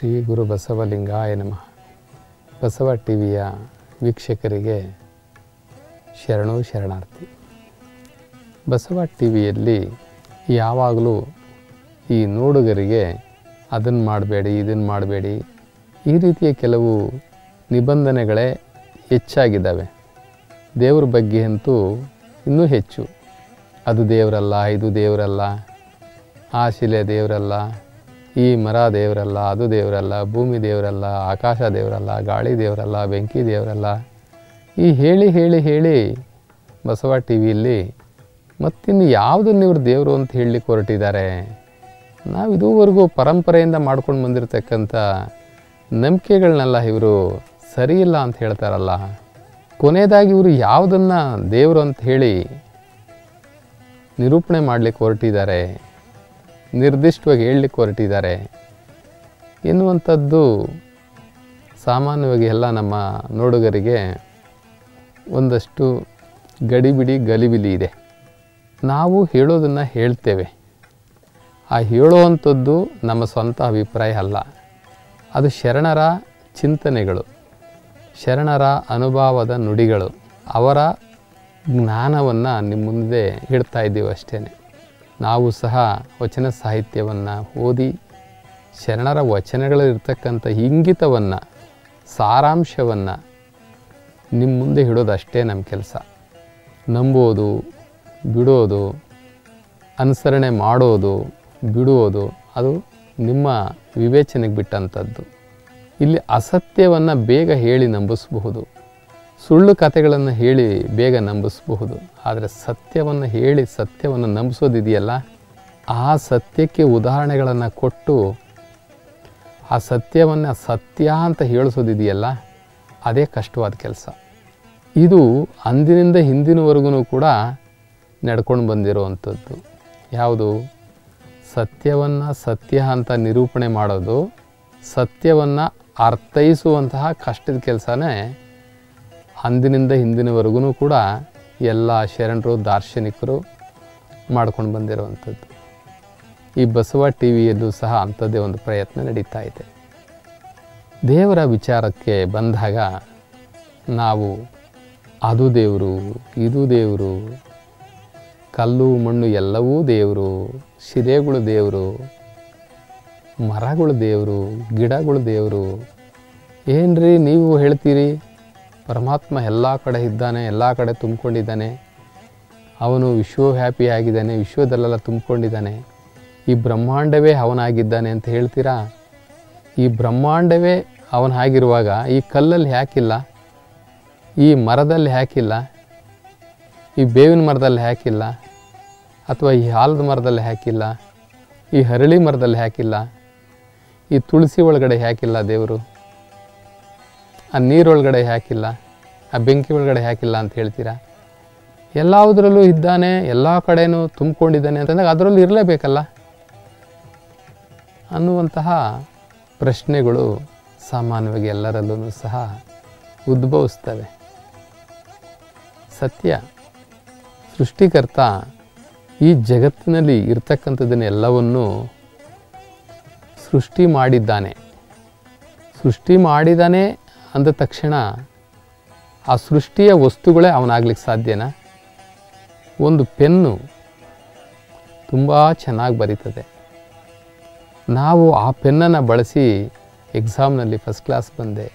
ಶ್ರೀ ಗುರು ಬಸವಲಿಂಗಾಯ ನಮಃ ಬಸವ ಟಿ ವಿಯ ವೀಕ್ಷಕರಿಗೆ ಶರಣು ಶರಣಾರ್ಥಿ ಬಸವ ಟಿ ವಿಯಲ್ಲಿ ಯಾವಾಗಲೂ ಈ ನೋಡುಗರಿಗೆ ಅದನ್ನು ಮಾಡಬೇಡಿ ಇದನ್ನು ಮಾಡಬೇಡಿ ಈ ರೀತಿಯ ಕೆಲವು ನಿಬಂಧನೆಗಳೇ ಹೆಚ್ಚಾಗಿದ್ದಾವೆ ದೇವ್ರ ಬಗ್ಗೆ ಅಂತೂ ಇನ್ನೂ ಹೆಚ್ಚು ಅದು ದೇವರಲ್ಲ ಇದು ದೇವರಲ್ಲ ಆ ಶಿಲೆ ದೇವರಲ್ಲ ಈ ಮರ ದೇವರಲ್ಲ ಅದು ದೇವರಲ್ಲ ಭೂಮಿ ದೇವರಲ್ಲ ಆಕಾಶ ದೇವರಲ್ಲ ಗಾಳಿ ದೇವರಲ್ಲ ಬೆಂಕಿ ದೇವರಲ್ಲ ಈ ಹೇಳಿ ಹೇಳಿ ಹೇಳಿ ಬಸವ ಟಿ ವಿಯಲ್ಲಿ ಮತ್ತಿನ್ನು ಯಾವುದನ್ನು ಇವರು ದೇವರು ಅಂತ ಹೇಳಲಿಕ್ಕೆ ಹೊರಟಿದ್ದಾರೆ ನಾವು ಇದುವರೆಗೂ ಪರಂಪರೆಯಿಂದ ಮಾಡ್ಕೊಂಡು ಬಂದಿರತಕ್ಕಂಥ ನಂಬಿಕೆಗಳನ್ನೆಲ್ಲ ಇವರು ಸರಿಯಿಲ್ಲ ಅಂತ ಹೇಳ್ತಾರಲ್ಲ ಕೊನೆಯದಾಗಿ ಇವರು ಯಾವುದನ್ನು ದೇವರು ಅಂತ ಹೇಳಿ ನಿರೂಪಣೆ ಮಾಡಲಿಕ್ಕೆ ಹೊರಟಿದ್ದಾರೆ ನಿರ್ದಿಷ್ಟವಾಗಿ ಹೇಳಲಿಕ್ಕೆ ಹೊರಟಿದ್ದಾರೆ ಎನ್ನುವಂಥದ್ದು ಸಾಮಾನ್ಯವಾಗಿ ಎಲ್ಲ ನಮ್ಮ ನೋಡುಗರಿಗೆ ಒಂದಷ್ಟು ಗಡಿಬಿಡಿ ಗಲಿಬಿಲಿ ಇದೆ ನಾವು ಹೇಳೋದನ್ನು ಹೇಳ್ತೇವೆ ಆ ಹೇಳುವಂಥದ್ದು ನಮ್ಮ ಸ್ವಂತ ಅಭಿಪ್ರಾಯ ಅಲ್ಲ ಅದು ಶರಣರ ಚಿಂತನೆಗಳು ಶರಣರ ಅನುಭವದ ನುಡಿಗಳು ಅವರ ಜ್ಞಾನವನ್ನು ನಿಮ್ಮ ಮುಂದೆ ಇಡ್ತಾ ಇದ್ದೀವಿ ಅಷ್ಟೇ ನಾವು ಸಹ ವಚನ ಸಾಹಿತ್ಯವನ್ನು ಓದಿ ಶರಣರ ವಚನಗಳಲ್ಲಿರ್ತಕ್ಕಂಥ ಇಂಗಿತವನ್ನು ಸಾರಾಂಶವನ್ನು ನಿಮ್ಮ ಮುಂದೆ ಇಡೋದು ಅಷ್ಟೇ ನಮ್ಮ ಕೆಲಸ ನಂಬೋದು ಬಿಡೋದು ಅನುಸರಣೆ ಮಾಡೋದು ಬಿಡುವುದು ಅದು ನಿಮ್ಮ ವಿವೇಚನೆಗೆ ಬಿಟ್ಟಂಥದ್ದು ಇಲ್ಲಿ ಅಸತ್ಯವನ್ನು ಬೇಗ ಹೇಳಿ ನಂಬಿಸಬಹುದು ಸುಳ್ಳು ಕಥೆಗಳನ್ನು ಹೇಳಿ ಬೇಗ ನಂಬಿಸಬಹುದು ಆದರೆ ಸತ್ಯವನ್ನು ಹೇಳಿ ಸತ್ಯವನ್ನು ನಂಬಿಸೋದಿದೆಯಲ್ಲ ಆ ಸತ್ಯಕ್ಕೆ ಉದಾಹರಣೆಗಳನ್ನು ಕೊಟ್ಟು ಆ ಸತ್ಯವನ್ನು ಸತ್ಯ ಅಂತ ಹೇಳಿಸೋದಿದೆಯಲ್ಲ ಅದೇ ಕಷ್ಟವಾದ ಕೆಲಸ ಇದು ಅಂದಿನಿಂದ ಹಿಂದಿನವರೆಗೂ ಕೂಡ ನಡ್ಕೊಂಡು ಬಂದಿರುವಂಥದ್ದು ಯಾವುದು ಸತ್ಯವನ್ನು ಸತ್ಯ ಅಂತ ನಿರೂಪಣೆ ಮಾಡೋದು ಸತ್ಯವನ್ನು ಅರ್ಥೈಸುವಂತಹ ಕಷ್ಟದ ಕೆಲಸನೇ ಅಂದಿನಿಂದ ಹಿಂದಿನವರೆಗೂ ಕೂಡ ಎಲ್ಲ ಶರಣರು ದಾರ್ಶನಿಕರು ಮಾಡ್ಕೊಂಡು ಬಂದಿರುವಂಥದ್ದು ಈ ಬಸವ ಟಿ ವಿಯಲ್ಲೂ ಸಹ ಅಂಥದ್ದೇ ಒಂದು ಪ್ರಯತ್ನ ನಡೀತಾ ಇದೆ ದೇವರ ವಿಚಾರಕ್ಕೆ ಬಂದಾಗ ನಾವು ಅದು ದೇವರು ಇದು ದೇವರು ಕಲ್ಲು ಮಣ್ಣು ಎಲ್ಲವೂ ದೇವರು ಶಿಲೆಗಳು ದೇವರು ಮರಗಳು ದೇವರು ಗಿಡಗಳು ದೇವರು ಏನ್ರಿ ನೀವು ಹೇಳ್ತೀರಿ ಪರಮಾತ್ಮ ಎಲ್ಲ ಕಡೆ ಇದ್ದಾನೆ ಎಲ್ಲ ಕಡೆ ತುಂಬಿಕೊಂಡಿದ್ದಾನೆ ಅವನು ವಿಶ್ವವ್ಯಾಪಿ ಆಗಿದ್ದಾನೆ ವಿಶ್ವದಲ್ಲೆಲ್ಲ ತುಂಬಿಕೊಂಡಿದ್ದಾನೆ ಈ ಬ್ರಹ್ಮಾಂಡವೇ ಅವನಾಗಿದ್ದಾನೆ ಅಂತ ಹೇಳ್ತೀರಾ ಈ ಬ್ರಹ್ಮಾಂಡವೇ ಅವನ ಆಗಿರುವಾಗ ಈ ಕಲ್ಲಲ್ಲಿ ಯಾಕಿಲ್ಲ ಈ ಮರದಲ್ಲಿ ಯಾಕಿಲ್ಲ ಈ ಬೇವಿನ ಮರದಲ್ಲಿ ಹಾಕಿಲ್ಲ ಅಥವಾ ಈ ಆಲದ ಮರದಲ್ಲಿ ಹಾಕಿಲ್ಲ ಈ ಹರಳಿ ಮರದಲ್ಲಿ ಹಾಕಿಲ್ಲ ಈ ತುಳಸಿ ಒಳಗಡೆ ಹಾಕಿಲ್ಲ ದೇವರು ಆ ನೀರೊಳಗಡೆ ಹಾಕಿಲ್ಲ ಆ ಬೆಂಕಿ ಒಳಗಡೆ ಹಾಕಿಲ್ಲ ಅಂತ ಹೇಳ್ತೀರಾ ಎಲ್ಲದರಲ್ಲೂ ಇದ್ದಾನೆ ಎಲ್ಲ ಕಡೆನೂ ತುಂಬಿಕೊಂಡಿದ್ದಾನೆ ಅಂತಂದಾಗ ಅದರಲ್ಲೂ ಇರಲೇಬೇಕಲ್ಲ ಅನ್ನುವಂತಹ ಪ್ರಶ್ನೆಗಳು ಸಾಮಾನ್ಯವಾಗಿ ಎಲ್ಲರಲ್ಲೂ ಸಹ ಉದ್ಭವಿಸ್ತವೆ ಸತ್ಯ ಸೃಷ್ಟಿಕರ್ತ ಈ ಜಗತ್ತಿನಲ್ಲಿ ಇರ್ತಕ್ಕಂಥದ್ದನ್ನೆಲ್ಲವನ್ನು ಸೃಷ್ಟಿ ಮಾಡಿದ್ದಾನೆ ಸೃಷ್ಟಿ ಮಾಡಿದ್ದಾನೆ ಅಂದ ತಕ್ಷಣ ಆ ಸೃಷ್ಟಿಯ ವಸ್ತುಗಳೇ ಅವನಾಗ್ಲಿಕ್ಕೆ ಸಾಧ್ಯನಾ ಒಂದು ಪೆನ್ನು ತುಂಬ ಚೆನ್ನಾಗಿ ಬರೀತದೆ ನಾವು ಆ ಪೆನ್ನನ್ನು ಬಳಸಿ ಎಕ್ಸಾಮ್ನಲ್ಲಿ ಫಸ್ಟ್ ಕ್ಲಾಸ್ ಬಂದೆ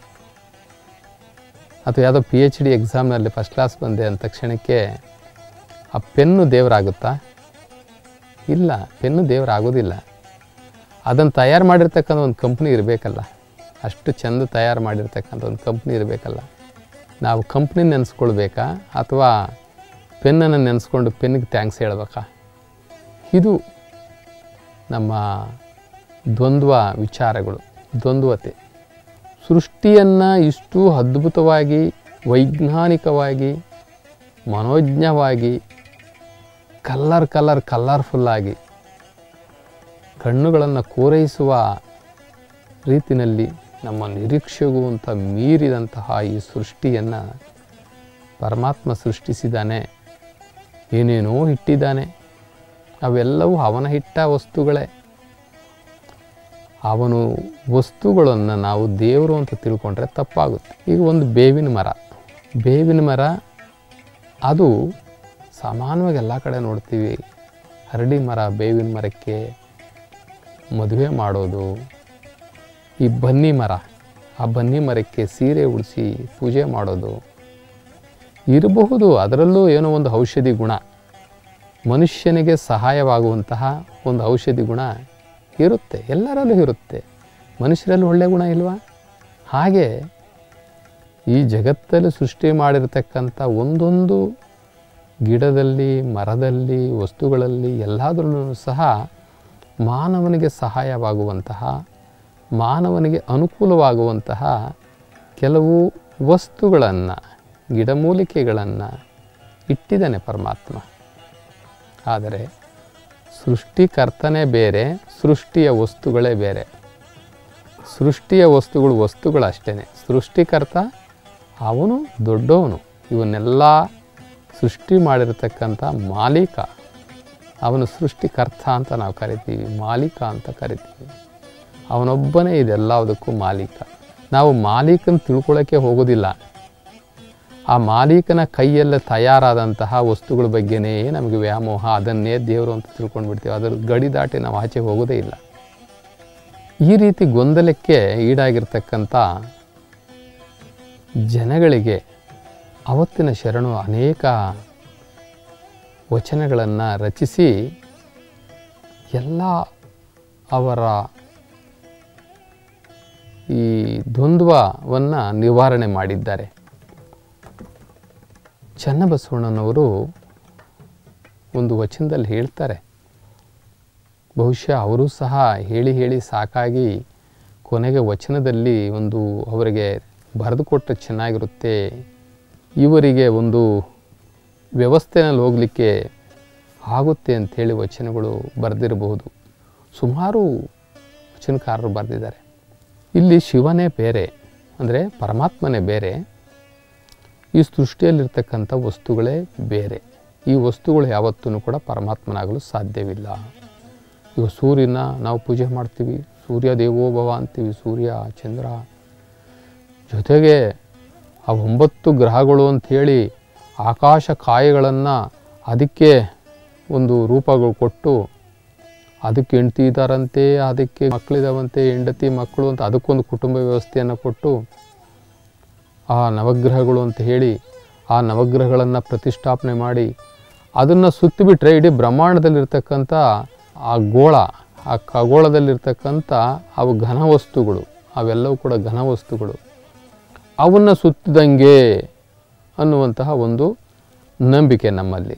ಅಥವಾ ಯಾವುದೋ ಪಿ ಎಚ್ ಡಿ ಎಕ್ಸಾಮ್ನಲ್ಲಿ ಫಸ್ಟ್ ಕ್ಲಾಸ್ ಬಂದೆ ಅಂದ ತಕ್ಷಣಕ್ಕೆ ಆ ಪೆನ್ನು ದೇವರಾಗುತ್ತಾ ಇಲ್ಲ ಪೆನ್ನು ದೇವರಾಗೋದಿಲ್ಲ ಅದನ್ನು ತಯಾರು ಮಾಡಿರ್ತಕ್ಕಂಥ ಒಂದು ಕಂಪ್ನಿ ಇರಬೇಕಲ್ಲ ಅಷ್ಟು ಚೆಂದ ತಯಾರು ಮಾಡಿರ್ತಕ್ಕಂಥ ಒಂದು ಕಂಪ್ನಿ ಇರಬೇಕಲ್ಲ ನಾವು ಕಂಪ್ನಿ ನೆನೆಸ್ಕೊಳ್ಬೇಕಾ ಅಥವಾ ಪೆನ್ನನ್ನು ನೆನೆಸ್ಕೊಂಡು ಪೆನ್ನಿಗೆ ಥ್ಯಾಂಕ್ಸ್ ಹೇಳ್ಬೇಕಾ ಇದು ನಮ್ಮ ದ್ವಂದ್ವ ವಿಚಾರಗಳು ದ್ವಂದ್ವತೆ ಸೃಷ್ಟಿಯನ್ನು ಇಷ್ಟು ಅದ್ಭುತವಾಗಿ ವೈಜ್ಞಾನಿಕವಾಗಿ ಮನೋಜ್ಞವಾಗಿ ಕಲ್ಲರ್ ಕಲ್ಲರ್ ಕಲ್ಲರ್ಫುಲ್ಲಾಗಿ ಕಣ್ಣುಗಳನ್ನು ಕೋರೈಸುವ ರೀತಿಯಲ್ಲಿ ನಮ್ಮ ನಿರೀಕ್ಷೆಗೂ ಅಂತ ಮೀರಿದಂತಹ ಈ ಸೃಷ್ಟಿಯನ್ನು ಪರಮಾತ್ಮ ಸೃಷ್ಟಿಸಿದ್ದಾನೆ ಏನೇನೋ ಇಟ್ಟಿದ್ದಾನೆ ಅವೆಲ್ಲವೂ ಅವನ ಇಟ್ಟ ವಸ್ತುಗಳೇ ಅವನು ವಸ್ತುಗಳನ್ನು ನಾವು ದೇವರು ಅಂತ ತಿಳ್ಕೊಂಡ್ರೆ ತಪ್ಪಾಗುತ್ತೆ ಈಗ ಒಂದು ಬೇವಿನ ಮರ ಬೇವಿನ ಮರ ಅದು ಸಾಮಾನ್ಯವಾಗಿ ಎಲ್ಲ ಕಡೆ ನೋಡ್ತೀವಿ ಹರಡಿ ಮರ ಬೇವಿನ ಮರಕ್ಕೆ ಮದುವೆ ಮಾಡೋದು ಈ ಬನ್ನಿ ಮರ ಆ ಬನ್ನಿ ಮರಕ್ಕೆ ಸೀರೆ ಉಡಿಸಿ ಪೂಜೆ ಮಾಡೋದು ಇರಬಹುದು ಅದರಲ್ಲೂ ಏನೋ ಒಂದು ಔಷಧಿ ಗುಣ ಮನುಷ್ಯನಿಗೆ ಸಹಾಯವಾಗುವಂತಹ ಒಂದು ಔಷಧಿ ಗುಣ ಇರುತ್ತೆ ಎಲ್ಲರಲ್ಲೂ ಇರುತ್ತೆ ಮನುಷ್ಯರಲ್ಲಿ ಒಳ್ಳೆಯ ಗುಣ ಇಲ್ವಾ ಹಾಗೆ ಈ ಜಗತ್ತಲ್ಲಿ ಸೃಷ್ಟಿ ಮಾಡಿರ್ತಕ್ಕಂಥ ಒಂದೊಂದು ಗಿಡದಲ್ಲಿ ಮರದಲ್ಲಿ ವಸ್ತುಗಳಲ್ಲಿ ಎಲ್ಲದರಲ್ಲೂ ಸಹ ಮಾನವನಿಗೆ ಸಹಾಯವಾಗುವಂತಹ ಮಾನವನಿಗೆ ಅನುಕೂಲವಾಗುವಂತಹ ಕೆಲವು ವಸ್ತುಗಳನ್ನು ಗಿಡಮೂಲಿಕೆಗಳನ್ನು ಇಟ್ಟಿದ್ದಾನೆ ಪರಮಾತ್ಮ ಆದರೆ ಸೃಷ್ಟಿಕರ್ತನೇ ಬೇರೆ ಸೃಷ್ಟಿಯ ವಸ್ತುಗಳೇ ಬೇರೆ ಸೃಷ್ಟಿಯ ವಸ್ತುಗಳು ವಸ್ತುಗಳಷ್ಟೇ ಸೃಷ್ಟಿಕರ್ತ ಅವನು ದೊಡ್ಡವನು ಇವನ್ನೆಲ್ಲ ಸೃಷ್ಟಿ ಮಾಡಿರತಕ್ಕಂಥ ಮಾಲೀಕ ಅವನು ಸೃಷ್ಟಿಕರ್ತ ಅಂತ ನಾವು ಕರಿತೀವಿ ಮಾಲೀಕ ಅಂತ ಕರಿತೀವಿ ಅವನೊಬ್ಬನೇ ಇದೆಲ್ಲದಕ್ಕೂ ಮಾಲೀಕ ನಾವು ಮಾಲೀಕನ ತಿಳ್ಕೊಳ್ಳೋಕ್ಕೆ ಹೋಗೋದಿಲ್ಲ ಆ ಮಾಲೀಕನ ಕೈಯಲ್ಲೇ ತಯಾರಾದಂತಹ ವಸ್ತುಗಳ ಬಗ್ಗೆನೇ ನಮಗೆ ವ್ಯಾಮೋಹ ಅದನ್ನೇ ದೇವರು ಅಂತ ತಿಳ್ಕೊಂಡು ಬಿಡ್ತೀವಿ ಅದರ ಗಡಿ ದಾಟಿ ನಾವು ಆಚೆ ಹೋಗೋದೇ ಇಲ್ಲ ಈ ರೀತಿ ಗೊಂದಲಕ್ಕೆ ಈಡಾಗಿರ್ತಕ್ಕಂಥ ಜನಗಳಿಗೆ ಅವತ್ತಿನ ಶರಣು ಅನೇಕ ವಚನಗಳನ್ನು ರಚಿಸಿ ಎಲ್ಲ ಅವರ ಈ ದ್ವಂದ್ವವನ್ನು ನಿವಾರಣೆ ಮಾಡಿದ್ದಾರೆ ಚನ್ನಬಸವಣ್ಣನವರು ಒಂದು ವಚನದಲ್ಲಿ ಹೇಳ್ತಾರೆ ಬಹುಶಃ ಅವರು ಸಹ ಹೇಳಿ ಹೇಳಿ ಸಾಕಾಗಿ ಕೊನೆಗೆ ವಚನದಲ್ಲಿ ಒಂದು ಅವರಿಗೆ ಬರೆದು ಕೊಟ್ಟರೆ ಚೆನ್ನಾಗಿರುತ್ತೆ ಇವರಿಗೆ ಒಂದು ವ್ಯವಸ್ಥೆನಲ್ಲಿ ಹೋಗಲಿಕ್ಕೆ ಆಗುತ್ತೆ ಅಂಥೇಳಿ ವಚನಗಳು ಬರೆದಿರಬಹುದು ಸುಮಾರು ವಚನಕಾರರು ಬರೆದಿದ್ದಾರೆ ಇಲ್ಲಿ ಶಿವನೇ ಬೇರೆ ಅಂದರೆ ಪರಮಾತ್ಮನೇ ಬೇರೆ ಈ ಸೃಷ್ಟಿಯಲ್ಲಿರ್ತಕ್ಕಂಥ ವಸ್ತುಗಳೇ ಬೇರೆ ಈ ವಸ್ತುಗಳು ಯಾವತ್ತೂ ಕೂಡ ಪರಮಾತ್ಮನಾಗಲು ಸಾಧ್ಯವಿಲ್ಲ ಈಗ ಸೂರ್ಯನ ನಾವು ಪೂಜೆ ಮಾಡ್ತೀವಿ ಸೂರ್ಯ ದೇವೋಭವ ಅಂತೀವಿ ಸೂರ್ಯ ಚಂದ್ರ ಜೊತೆಗೆ ಆ ಒಂಬತ್ತು ಗ್ರಹಗಳು ಅಂಥೇಳಿ ಆಕಾಶ ಕಾಯಗಳನ್ನು ಅದಕ್ಕೆ ಒಂದು ರೂಪಗಳು ಕೊಟ್ಟು ಅದಕ್ಕೆ ಹೆಂಡ್ತಿ ಇದ್ದಾರಂತೆ ಅದಕ್ಕೆ ಮಕ್ಕಳಿದಾವಂತೆ ಹೆಂಡತಿ ಮಕ್ಕಳು ಅಂತ ಅದಕ್ಕೊಂದು ಕುಟುಂಬ ವ್ಯವಸ್ಥೆಯನ್ನು ಕೊಟ್ಟು ಆ ನವಗ್ರಹಗಳು ಅಂತ ಹೇಳಿ ಆ ನವಗ್ರಹಗಳನ್ನು ಪ್ರತಿಷ್ಠಾಪನೆ ಮಾಡಿ ಅದನ್ನು ಸುತ್ತಿಬಿಟ್ರೆ ಇಡೀ ಬ್ರಹ್ಮಾಂಡದಲ್ಲಿರ್ತಕ್ಕಂಥ ಆ ಗೋಳ ಆ ಖಗೋಳದಲ್ಲಿರ್ತಕ್ಕಂಥ ಅವು ಘನವಸ್ತುಗಳು ಅವೆಲ್ಲವೂ ಕೂಡ ಘನವಸ್ತುಗಳು ಅವನ್ನು ಸುತ್ತಿದಂಗೆ ಅನ್ನುವಂತಹ ಒಂದು ನಂಬಿಕೆ ನಮ್ಮಲ್ಲಿ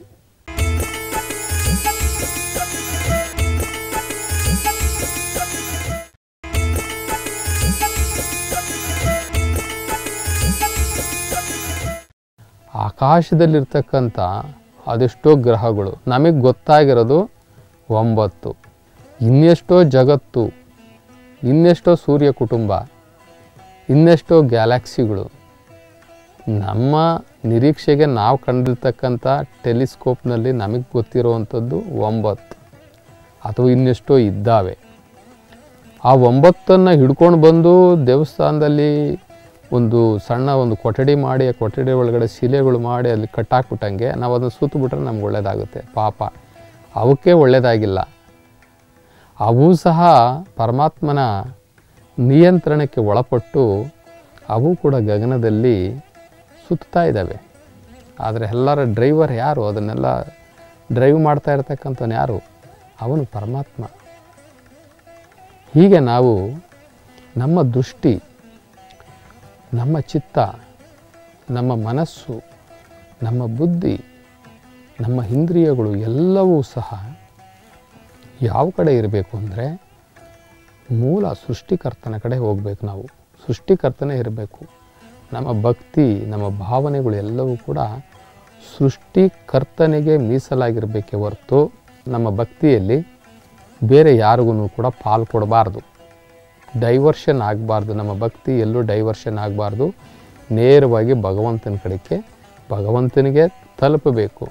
ಆಕಾಶದಲ್ಲಿರ್ತಕ್ಕಂಥ ಅದೆಷ್ಟೋ ಗ್ರಹಗಳು ನಮಗೆ ಗೊತ್ತಾಗಿರೋದು ಒಂಬತ್ತು ಇನ್ನೆಷ್ಟೋ ಜಗತ್ತು ಇನ್ನೆಷ್ಟೋ ಸೂರ್ಯ ಕುಟುಂಬ ಇನ್ನೆಷ್ಟೋ ಗ್ಯಾಲಕ್ಸಿಗಳು ನಮ್ಮ ನಿರೀಕ್ಷೆಗೆ ನಾವು ಕಂಡಿರ್ತಕ್ಕಂಥ ಟೆಲಿಸ್ಕೋಪ್ನಲ್ಲಿ ನಮಗೆ ಗೊತ್ತಿರುವಂಥದ್ದು ಒಂಬತ್ತು ಅಥವಾ ಇನ್ನೆಷ್ಟೋ ಇದ್ದಾವೆ ಆ ಒಂಬತ್ತನ್ನು ಹಿಡ್ಕೊಂಡು ಬಂದು ದೇವಸ್ಥಾನದಲ್ಲಿ ಒಂದು ಸಣ್ಣ ಒಂದು ಕೊಠಡಿ ಮಾಡಿ ಆ ಕೊಠಡಿ ಒಳಗಡೆ ಶಿಲೆಗಳು ಮಾಡಿ ಅಲ್ಲಿ ಕಟ್ಟಾಕ್ಬಿಟ್ಟಂಗೆ ನಾವು ಅದನ್ನು ಸುತ್ತಬಿಟ್ರೆ ನಮ್ಗೆ ಒಳ್ಳೆಯದಾಗುತ್ತೆ ಪಾಪ ಅವಕ್ಕೆ ಒಳ್ಳೆಯದಾಗಿಲ್ಲ ಅವು ಸಹ ಪರಮಾತ್ಮನ ನಿಯಂತ್ರಣಕ್ಕೆ ಒಳಪಟ್ಟು ಅವು ಕೂಡ ಗಗನದಲ್ಲಿ ಸುತ್ತಾ ಇದ್ದಾವೆ ಆದರೆ ಎಲ್ಲರ ಡ್ರೈವರ್ ಯಾರು ಅದನ್ನೆಲ್ಲ ಡ್ರೈವ್ ಮಾಡ್ತಾ ಇರ್ತಕ್ಕಂಥವ್ನು ಯಾರು ಅವನು ಪರಮಾತ್ಮ ಹೀಗೆ ನಾವು ನಮ್ಮ ದೃಷ್ಟಿ ನಮ್ಮ ಚಿತ್ತ ನಮ್ಮ ಮನಸ್ಸು ನಮ್ಮ ಬುದ್ಧಿ ನಮ್ಮ ಇಂದ್ರಿಯಗಳು ಎಲ್ಲವೂ ಸಹ ಯಾವ ಕಡೆ ಇರಬೇಕು ಅಂದರೆ ಮೂಲ ಸೃಷ್ಟಿಕರ್ತನ ಕಡೆ ಹೋಗಬೇಕು ನಾವು ಸೃಷ್ಟಿಕರ್ತನೇ ಇರಬೇಕು ನಮ್ಮ ಭಕ್ತಿ ನಮ್ಮ ಭಾವನೆಗಳು ಎಲ್ಲವೂ ಕೂಡ ಸೃಷ್ಟಿಕರ್ತನಿಗೆ ಮೀಸಲಾಗಿರಬೇಕೇ ಹೊರತು ನಮ್ಮ ಭಕ್ತಿಯಲ್ಲಿ ಬೇರೆ ಯಾರಿಗೂ ಕೂಡ ಪಾಲು ಕೊಡಬಾರ್ದು ಡೈವರ್ಷನ್ ಆಗಬಾರ್ದು ನಮ್ಮ ಭಕ್ತಿ ಎಲ್ಲೂ ಡೈವರ್ಷನ್ ಆಗಬಾರ್ದು ನೇರವಾಗಿ ಭಗವಂತನ ಕಡೆಗೆ ಭಗವಂತನಿಗೆ ತಲುಪಬೇಕು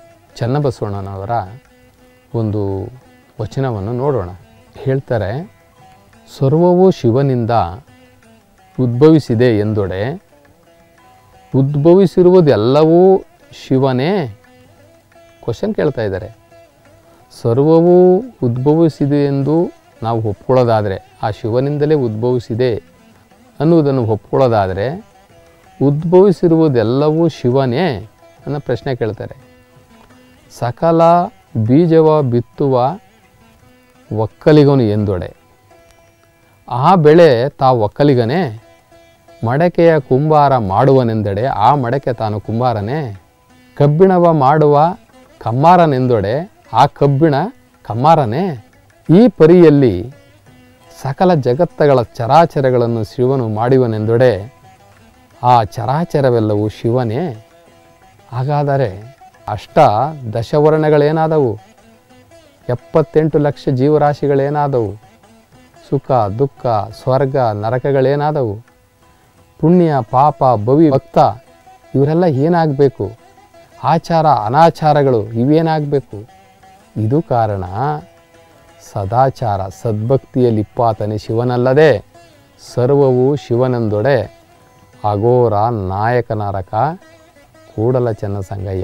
ಚನ್ನಬಸವಣ್ಣನವರ ಒಂದು ವಚನವನ್ನು ನೋಡೋಣ ಹೇಳ್ತಾರೆ ಸರ್ವವು ಶಿವನಿಂದ ಉದ್ಭವಿಸಿದೆ ಎಂದೊಡೆ ಉದ್ಭವಿಸಿರುವುದೆಲ್ಲವೂ ಶಿವನೇ ಕ್ವಶನ್ ಕೇಳ್ತಾ ಇದ್ದಾರೆ ಸರ್ವವು ಉದ್ಭವಿಸಿದೆ ಎಂದು ನಾವು ಒಪ್ಕೊಳ್ಳೋದಾದರೆ ಆ ಶಿವನಿಂದಲೇ ಉದ್ಭವಿಸಿದೆ ಅನ್ನುವುದನ್ನು ಒಪ್ಕೊಳ್ಳೋದಾದರೆ ಉದ್ಭವಿಸಿರುವುದೆಲ್ಲವೂ ಶಿವನೇ ಅನ್ನೋ ಪ್ರಶ್ನೆ ಕೇಳ್ತಾರೆ ಸಕಲ ಬೀಜವ ಬಿತ್ತುವ ಒಕ್ಕಲಿಗನು ಎಂದೊಡೆ ಆ ಬೆಳೆ ತಾ ಒಕ್ಕಲಿಗನೇ ಮಡಕೆಯ ಕುಂಬಾರ ಮಾಡುವನೆಂದೆಡೆ ಆ ಮಡಕೆ ತಾನು ಕುಂಬಾರನೇ ಕಬ್ಬಿಣವ ಮಾಡುವ ಕಮ್ಮಾರನೆಂದೊಡೆ ಆ ಕಬ್ಬಿಣ ಕಮ್ಮಾರನೇ ಈ ಪರಿಯಲ್ಲಿ ಸಕಲ ಜಗತ್ತಗಳ ಚರಾಚರಗಳನ್ನು ಶಿವನು ಮಾಡುವನೆಂದೊಡೆ ಆ ಚರಾಚರವೆಲ್ಲವೂ ಶಿವನೇ ಹಾಗಾದರೆ ಅಷ್ಟ ದಶವರ್ಣಗಳೇನಾದವು ಎಪ್ಪತ್ತೆಂಟು ಲಕ್ಷ ಜೀವರಾಶಿಗಳೇನಾದವು ಸುಖ ದುಃಖ ಸ್ವರ್ಗ ನರಕಗಳೇನಾದವು ಪುಣ್ಯ ಪಾಪ ಭವಿ ಭಕ್ತ ಇವರೆಲ್ಲ ಏನಾಗಬೇಕು ಆಚಾರ ಅನಾಚಾರಗಳು ಇವೇನಾಗಬೇಕು ಇದು ಕಾರಣ ಸದಾಚಾರ ಸದ್ಭಕ್ತಿಯಲ್ಲಿಪ್ಪಾತನೆ ಶಿವನಲ್ಲದೆ ಸರ್ವವು ಶಿವನೆಂದೊಡೆ ಅಘೋರ ನಾಯಕ ನರಕ ಕೂಡಲ ಚೆನ್ನಸಂಗಯ್ಯ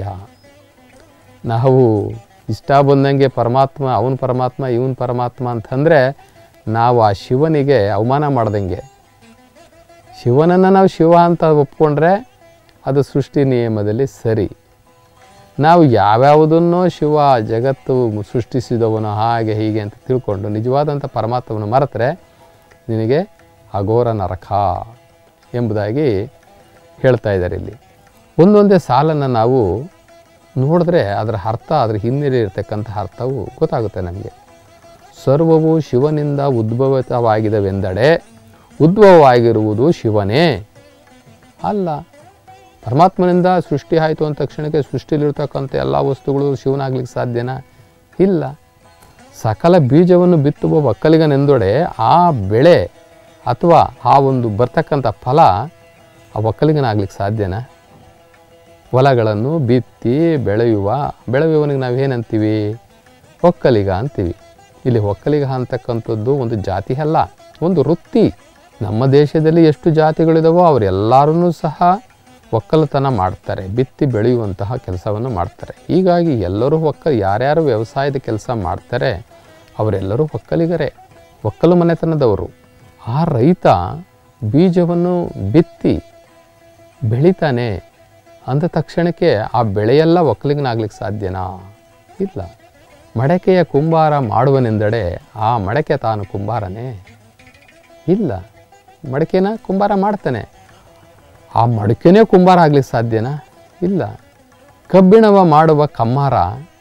ನಾವು ಇಷ್ಟ ಬಂದಂಗೆ ಪರಮಾತ್ಮ ಅವನ ಪರಮಾತ್ಮ ಇವನ ಪರಮಾತ್ಮ ಅಂತಂದರೆ ನಾವು ಆ ಶಿವನಿಗೆ ಅವಮಾನ ಮಾಡ್ದಂಗೆ ಶಿವನನ್ನು ನಾವು ಶಿವ ಅಂತ ಒಪ್ಕೊಂಡ್ರೆ ಅದು ಸೃಷ್ಟಿ ನಿಯಮದಲ್ಲಿ ಸರಿ ನಾವು ಯಾವ್ಯಾವುದನ್ನೋ ಶಿವ ಜಗತ್ತು ಸೃಷ್ಟಿಸಿದವನು ಹಾಗೆ ಹೀಗೆ ಅಂತ ತಿಳ್ಕೊಂಡು ನಿಜವಾದಂಥ ಪರಮಾತ್ಮವನ್ನು ಮರೆತರೆ ನಿನಗೆ ಅಘೋರ ನರಕ ಎಂಬುದಾಗಿ ಹೇಳ್ತಾ ಇದ್ದಾರೆ ಇಲ್ಲಿ ಒಂದೊಂದೇ ಸಾಲನ್ನು ನಾವು ನೋಡಿದ್ರೆ ಅದರ ಅರ್ಥ ಅದರ ಹಿನ್ನೆಲೆ ಇರತಕ್ಕಂಥ ಅರ್ಥವು ಗೊತ್ತಾಗುತ್ತೆ ನಮಗೆ ಸರ್ವವು ಶಿವನಿಂದ ಉದ್ಭವಿತವಾಗಿದವೆಂದಡೆ ಉದ್ಭವವಾಗಿರುವುದು ಶಿವನೇ ಅಲ್ಲ ಪರಮಾತ್ಮನಿಂದ ಸೃಷ್ಟಿ ಆಯಿತು ಅಂದ ತಕ್ಷಣಕ್ಕೆ ಸೃಷ್ಟಿಲಿರ್ತಕ್ಕಂಥ ಎಲ್ಲ ವಸ್ತುಗಳು ಶಿವನಾಗ್ಲಿಕ್ಕೆ ಸಾಧ್ಯನಾ ಇಲ್ಲ ಸಕಲ ಬೀಜವನ್ನು ಬಿತ್ತುವ ಒಕ್ಕಲಿಗನೆಂದೊಡೆ ಆ ಬೆಳೆ ಅಥವಾ ಆ ಒಂದು ಬರ್ತಕ್ಕಂಥ ಫಲ ಆ ಒಕ್ಕಲಿಗನಾಗ್ಲಿಕ್ಕೆ ಸಾಧ್ಯನಾ ಹೊಲಗಳನ್ನು ಬಿತ್ತಿ ಬೆಳೆಯುವ ಬೆಳೆಯುವವನಿಗೆ ನಾವೇನಂತೀವಿ ಒಕ್ಕಲಿಗ ಅಂತೀವಿ ಇಲ್ಲಿ ಒಕ್ಕಲಿಗ ಅಂತಕ್ಕಂಥದ್ದು ಒಂದು ಜಾತಿ ಅಲ್ಲ ಒಂದು ವೃತ್ತಿ ನಮ್ಮ ದೇಶದಲ್ಲಿ ಎಷ್ಟು ಜಾತಿಗಳಿದಾವೋ ಅವರೆಲ್ಲರೂ ಸಹ ಒಕ್ಕಲತನ ಮಾಡ್ತಾರೆ ಬಿತ್ತಿ ಬೆಳೆಯುವಂತಹ ಕೆಲಸವನ್ನು ಮಾಡ್ತಾರೆ ಹೀಗಾಗಿ ಎಲ್ಲರೂ ಒಕ್ಕ ಯಾರ್ಯಾರು ವ್ಯವಸಾಯದ ಕೆಲಸ ಮಾಡ್ತಾರೆ ಅವರೆಲ್ಲರೂ ಒಕ್ಕಲಿಗರೇ ಒಕ್ಕಲು ಮನೆತನದವರು ಆ ರೈತ ಬೀಜವನ್ನು ಬಿತ್ತಿ ಬೆಳಿತಾನೆ ಅಂದ ತಕ್ಷಣಕ್ಕೆ ಆ ಬೆಳೆಯೆಲ್ಲ ಒಕ್ಕಲಿಗನಾಗ್ಲಿಕ್ಕೆ ಸಾಧ್ಯನಾ ಇಲ್ಲ ಮಡಕೆಯ ಕುಂಬಾರ ಮಾಡುವನೆಂದಡೆ ಆ ಮಡಕೆ ತಾನು ಕುಂಬಾರನೇ ಇಲ್ಲ ಮಡಕೆನ ಕುಂಬಾರ ಮಾಡ್ತಾನೆ ಆ ಮಡಕೆನೇ ಕುಂಬಾರ ಆಗ್ಲಿಕ್ಕೆ ಸಾಧ್ಯನಾ ಇಲ್ಲ ಕಬ್ಬಿಣವ ಮಾಡುವ ಕಮ್ಮಾರ